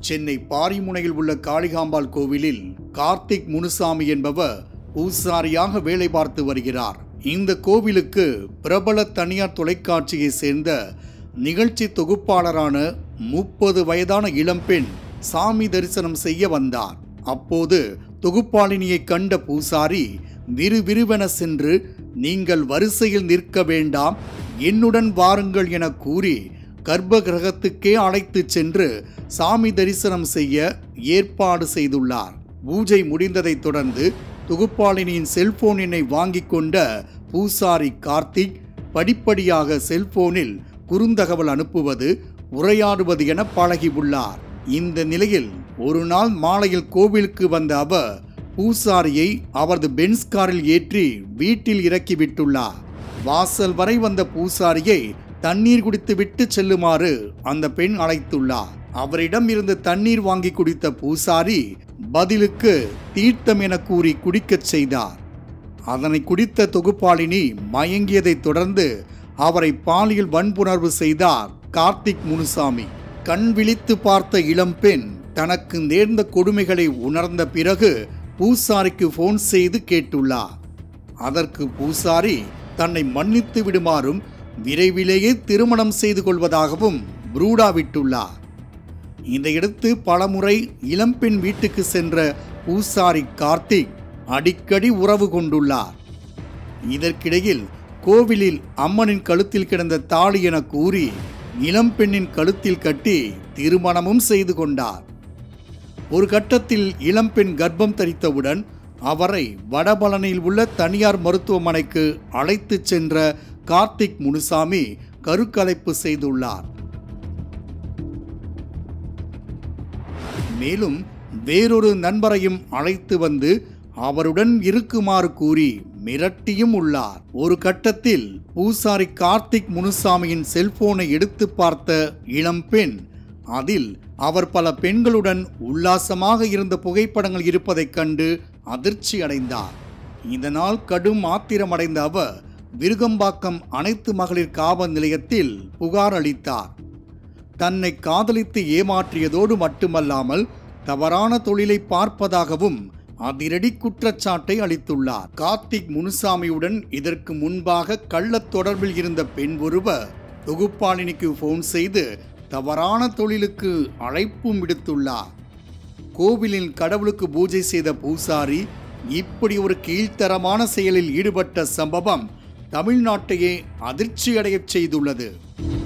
சென்னை பாரிமுனையில் உள்ள காளிகாம்பாள் கோவிலில் கார்த்திக் முனுசாமி என்பவர் பூசாரியாக வேலை பார்த்து வருகிறார் இந்த கோவிலுக்கு பிரபல தனியார் தொலைக்காட்சியை சேர்ந்த நிகழ்ச்சி தொகுப்பாளரான முப்பது வயதான இளம்பெண் சாமி தரிசனம் செய்ய வந்தார் அப்போது தொகுப்பாளினியை கண்ட பூசாரி விறுவிறுவென சென்று நீங்கள் வரிசையில் நிற்க வேண்டாம் என்னுடன் வாருங்கள் என கூறி கர்ப்ப கிரகத்துக்கே அழைத்துச் சென்று சாமி தரிசனம் செய்ய ஏற்பாடு செய்துள்ளார் பூஜை முடிந்ததைத் தொடர்ந்து தொகுப்பாளினியின் செல்போன் எண்ணை வாங்கிக் கொண்ட பூசாரி கார்த்திக் படிப்படியாக செல்போனில் குறுந்தகவல் அனுப்புவது உரையாடுவது என பழகியுள்ளார் இந்த நிலையில் ஒரு நாள் மாலையில் கோவிலுக்கு வந்த அவர் பூசாரியை அவரது பென்ஸ் காரில் ஏற்றி வீட்டில் இறக்கிவிட்டுள்ளார் வாசல் வரை வந்த பூசாரியை தண்ணீர் குடித்து விட்டு செல்லுமாறு அந்த பெண் அழைத்துள்ளார் அவரிடம் இருந்து தண்ணீர் வாங்கி குடித்த பூசாரி பதிலுக்கு தீர்த்தம் என கூறி குடிக்கச் செய்தார் அதனை குடித்த தொகுப்பாளினி மயங்கியதைத் தொடர்ந்து அவரை பாலியல் வன்புணர்வு செய்தார் கார்த்திக் முனுசாமி கண் விழித்து பார்த்த இளம்பெண் தனக்கு நேர்ந்த கொடுமைகளை உணர்ந்த பிறகு பூசாரிக்கு போன் செய்து கேட்டுள்ளார் அதற்கு பூசாரி தன்னை மன்னித்து விடுமாறும் விரைவிலேயே திருமணம் செய்து கொள்வதாகவும் புரூடா விட்டுள்ளார் இதையடுத்து பலமுறை இளம்பெண் வீட்டுக்கு சென்ற பூசாரி கார்த்திக் அடிக்கடி உறவு கொண்டுள்ளார் இதற்கிடையில் கோவிலில் அம்மனின் கழுத்தில் கிடந்த தாலி என கூறி இளம்பெண்ணின் கழுத்தில் கட்டி திருமணமும் செய்து கொண்டார் ஒரு கட்டத்தில் இளம்பெண் கர்ப்பம் தரித்தவுடன் அவரை வடபழனியில் உள்ள தனியார் மருத்துவமனைக்கு அழைத்துச் சென்ற கார்த்திக் முனுசாமி கருக்கலைப்பு செய்துள்ளார் மேலும் வேறொரு நண்பரையும் அழைத்து வந்து அவருடன் இருக்குமாறு கூறி மிரட்டியும் உள்ளார் ஒரு கட்டத்தில் பூசாரி கார்த்திக் முனுசாமியின் செல்போனை எடுத்து பார்த்த இளம்பெண் அதில் அவர் பல பெண்களுடன் உல்லாசமாக இருந்த புகைப்படங்கள் இருப்பதைக் கண்டு அதிர்ச்சி அடைந்தார் இதனால் கடும் ஆத்திரமடைந்த அவர் விருகம்பாக்கம் அனைத்து மகளிர் காவல் நிலையத்தில் புகார் அளித்தார் தன்னை காதலித்து ஏமாற்றியதோடு மட்டுமல்லாமல் தவறான தொழிலை பார்ப்பதாகவும் அதிரடி குற்றச்சாட்டை அளித்துள்ளார் கார்த்திக் முனுசாமியுடன் இதற்கு முன்பாக கள்ளத் தொடர்பில் இருந்த பெண் ஒருவர் தொகுப்பாளினிக்கு போன் செய்து தவறான தொழிலுக்கு அழைப்பும் விடுத்துள்ளார் கோவிலில் கடவுளுக்கு பூஜை செய்த பூசாரி இப்படி ஒரு கீழ்த்தரமான செயலில் ஈடுபட்ட சம்பவம் தமிழ்நாட்டையே அதிர்ச்சியடையச் செய்துள்ளது